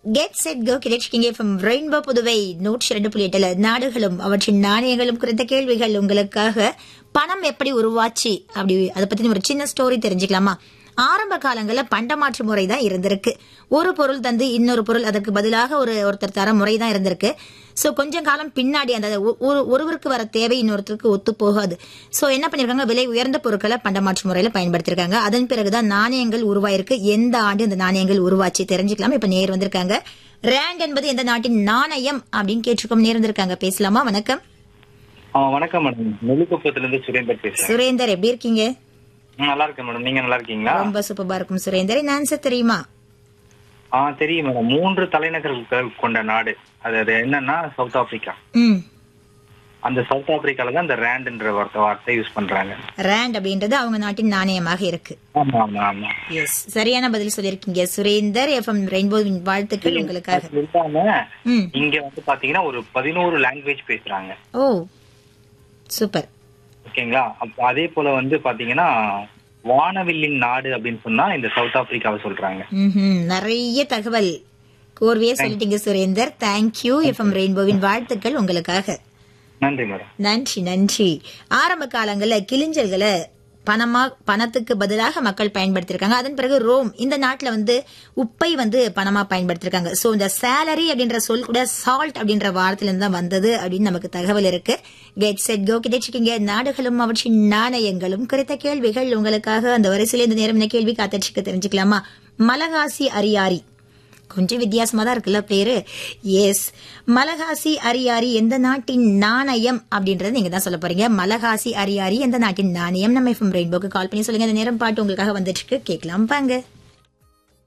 Get set go கிடைச்சிக்கிங்க from rainbow Puduvai நூற்றி ரெண்டு புள்ளி எட்டுல நாடுகளும் அவற்றின் நாணயங்களும் குறித்த கேள்விகள் உங்களுக்காக பணம் எப்படி உருவாச்சு அப்படி அதை பத்தி ஒரு சின்ன ஸ்டோரி தெரிஞ்சுக்கலாமா ஆரம்ப காலங்கள்ல பண்டமாற்று முறை தான் இருந்திருக்கு ஒரு பொருள் தந்து இன்னொரு பொருள் அதற்கு பதிலாக ஒரு ஒருத்தர் தர முறை தான் இருந்திருக்கு சோ கொஞ்சம் காலம் பின்னாடி அந்த ஒ- ஒரு- ஒருவருக்கு வர தேவை இன்னொருத்தருக்கு ஒத்து போகாது சோ என்ன பண்ணிருக்காங்க விலை உயர்ந்த பொருட்களை பண்டமாற்று முறையில பயன்படுத்திருக்காங்க அதன் பிறகுதான் நாணயங்கள் உருவாயிருக்கு எந்த ஆண்டு இந்த நாணயங்கள் உருவாச்சு தெரிஞ்சுக்கலாம் இப்ப நேர் வந்திருக்காங்க ரேண்ட் என்பது எந்த நாட்டின் நாணயம் அப்படின்னு கேட்டிருக்கோம் நேர் வந்திருக்காங்க பேசலாமா வணக்கம் ஆ வணக்கம் மேடம் நெல்லிக்குப்பத்துல இருந்து சுரேந்தர் பேசுறேன் சுரேந்தர் எப்படி இருக்கீங்க ம், நல்லா இருக்கேன் மேடம் நீங்க நல்லா இருக்கீங்களா ரொம்ப சூப்பரா இருக்கும் சுரேந்தர் என்ன ஆன்சர் தெரியுமா ஆ தெரியும் மேடம் மூன்று தலைநகர்கள் கொண்ட நாடு அது அது என்னன்னா சவுத் ஆப்பிரிக்கா ம் அந்த சவுத் ஆப்பிரிக்கால தான் இந்த ரேண்ட்ன்ற வார்த்தை வார்த்தை யூஸ் பண்றாங்க ரேண்ட் அப்படின்றது அவங்க நாட்டின் நாணயமாக இருக்கு ஆமா ஆமா ஆமா எஸ் சரியான பதில் சொல்லியிருக்கீங்க சுரேந்தர் எஃப்எம் ரெயின்போவின் வாழ்த்துக்கள் உங்களுக்காக அது இல்லாம ம் இங்க வந்து பாத்தீங்கன்னா ஒரு பதினோரு லாங்குவேஜ் பேசுறாங்க ஓ சூப்பர் ஓகேங்களா அப்ப அதே போல வந்து பாத்தீங்கன்னா வானவில்லின் நாடு அப்படின்னு சொன்னா இந்த சவுத் ஆப்பிரிக்காவை சொல்றாங்க ம்ஹும். நிறைய தகவல் கோர்வையே சொல்லிட்டீங்க சுரேந்தர் தேங்க்யூ எஃப்எம் ரெயின்போவின் வாழ்த்துக்கள் உங்களுக்காக நன்றி மேடம் நன்றி நன்றி ஆரம்ப காலங்கள்ல கிளிஞ்சல்களை பணமா பணத்துக்கு பதிலாக மக்கள் பயன்படுத்திருக்காங்க அதன் பிறகு ரோம் இந்த நாட்டுல வந்து உப்பை வந்து பணமா பயன்படுத்திருக்காங்க சோ இந்த சேலரி அப்படின்ற சொல் கூட சால்ட் அப்படின்ற வார்த்தையில இருந்து தான் வந்தது அப்படின்னு நமக்கு தகவல் இருக்கு கெட் செட் கோ கிடைச்சிக்கிங்க நாடுகளும் அவற்றின் நாணயங்களும் குறித்த கேள்விகள் உங்களுக்காக அந்த வரிசையில இந்த நேரம் என்ன கேள்வி காத்துட்டு தெரிஞ்சுக்கலாமா மலகாசி அரியாரி கொஞ்சம் வித்தியாசமா தான் இருக்குல்ல பேரு எஸ் மலகாசி அரியாரி எந்த நாட்டின் நாணயம் அப்படின்றத நீங்க தான் சொல்ல போறீங்க மலகாசி அரியாரி எந்த நாட்டின் நாணயம் நம்ம எஃப்எம் ரெயின்போக்கு கால் பண்ணி சொல்லுங்க இந்த நேரம் பாட்டு உங்களுக்காக வந்துட்டு இருக்கு கேட்கலாம் பாங்க